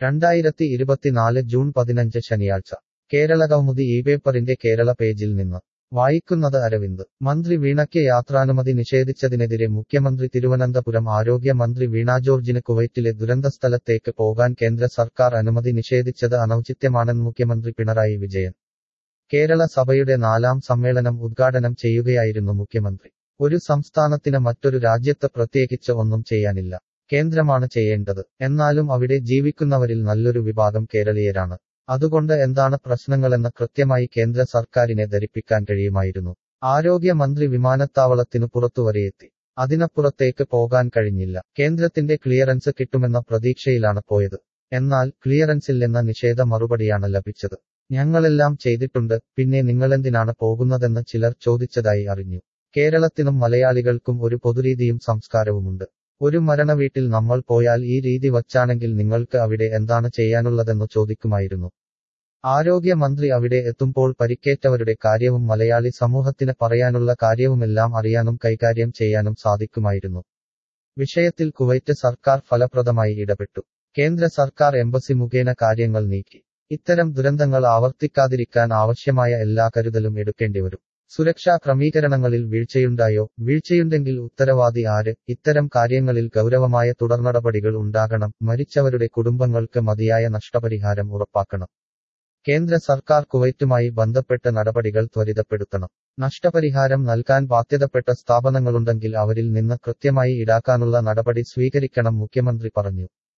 രണ്ടായിരത്തി ഇരുപത്തിനാല് ജൂൺ പതിനഞ്ച് ശനിയാഴ്ച കേരളകൗമുദി ഈ പേപ്പറിന്റെ കേരള പേജിൽ നിന്ന് വായിക്കുന്നത് അരവിന്ദ് മന്ത്രി വീണയ്ക്ക് യാത്രാനുമതി നിഷേധിച്ചതിനെതിരെ മുഖ്യമന്ത്രി തിരുവനന്തപുരം ആരോഗ്യ മന്ത്രി വീണ ജോർജിന് കുവൈറ്റിലെ ദുരന്തസ്ഥലത്തേക്ക് പോകാൻ കേന്ദ്ര സർക്കാർ അനുമതി നിഷേധിച്ചത് അനൌചിത്യമാണെന്ന് മുഖ്യമന്ത്രി പിണറായി വിജയൻ കേരള സഭയുടെ നാലാം സമ്മേളനം ഉദ്ഘാടനം ചെയ്യുകയായിരുന്നു മുഖ്യമന്ത്രി ഒരു സംസ്ഥാനത്തിന് മറ്റൊരു രാജ്യത്ത് പ്രത്യേകിച്ച് ഒന്നും ചെയ്യാനില്ല കേന്ദ്രമാണ് ചെയ്യേണ്ടത് എന്നാലും അവിടെ ജീവിക്കുന്നവരിൽ നല്ലൊരു വിഭാഗം കേരളീയരാണ് അതുകൊണ്ട് എന്താണ് പ്രശ്നങ്ങളെന്ന് കൃത്യമായി കേന്ദ്ര സർക്കാരിനെ ധരിപ്പിക്കാൻ കഴിയുമായിരുന്നു ആരോഗ്യ മന്ത്രി വിമാനത്താവളത്തിനു പുറത്തുവരെയെത്തി അതിനപ്പുറത്തേക്ക് പോകാൻ കഴിഞ്ഞില്ല കേന്ദ്രത്തിന്റെ ക്ലിയറൻസ് കിട്ടുമെന്ന പ്രതീക്ഷയിലാണ് പോയത് എന്നാൽ ക്ലിയറൻസില്ലെന്ന നിഷേധ മറുപടിയാണ് ലഭിച്ചത് ഞങ്ങളെല്ലാം ചെയ്തിട്ടുണ്ട് പിന്നെ നിങ്ങളെന്തിനാണ് പോകുന്നതെന്ന് ചിലർ ചോദിച്ചതായി അറിഞ്ഞു കേരളത്തിനും മലയാളികൾക്കും ഒരു പൊതുരീതിയും സംസ്കാരവുമുണ്ട് ഒരു മരണവീട്ടിൽ നമ്മൾ പോയാൽ ഈ രീതി വച്ചാണെങ്കിൽ നിങ്ങൾക്ക് അവിടെ എന്താണ് ചെയ്യാനുള്ളതെന്നു ചോദിക്കുമായിരുന്നു ആരോഗ്യമന്ത്രി അവിടെ എത്തുമ്പോൾ പരിക്കേറ്റവരുടെ കാര്യവും മലയാളി സമൂഹത്തിന് പറയാനുള്ള കാര്യവുമെല്ലാം അറിയാനും കൈകാര്യം ചെയ്യാനും സാധിക്കുമായിരുന്നു വിഷയത്തിൽ കുവൈറ്റ് സർക്കാർ ഫലപ്രദമായി ഇടപെട്ടു കേന്ദ്ര സർക്കാർ എംബസി മുഖേന കാര്യങ്ങൾ നീക്കി ഇത്തരം ദുരന്തങ്ങൾ ആവർത്തിക്കാതിരിക്കാൻ ആവശ്യമായ എല്ലാ കരുതലും എടുക്കേണ്ടിവരും സുരക്ഷാ ക്രമീകരണങ്ങളിൽ വീഴ്ചയുണ്ടായോ വീഴ്ചയുണ്ടെങ്കിൽ ഉത്തരവാദി ആര് ഇത്തരം കാര്യങ്ങളിൽ ഗൗരവമായ തുടർനടപടികൾ ഉണ്ടാകണം മരിച്ചവരുടെ കുടുംബങ്ങൾക്ക് മതിയായ നഷ്ടപരിഹാരം ഉറപ്പാക്കണം കേന്ദ്ര സർക്കാർ കുവൈറ്റുമായി ബന്ധപ്പെട്ട് നടപടികൾ ത്വരിതപ്പെടുത്തണം നഷ്ടപരിഹാരം നൽകാൻ ബാധ്യതപ്പെട്ട സ്ഥാപനങ്ങളുണ്ടെങ്കിൽ അവരിൽ നിന്ന് കൃത്യമായി ഈടാക്കാനുള്ള നടപടി സ്വീകരിക്കണം മുഖ്യമന്ത്രി പറഞ്ഞു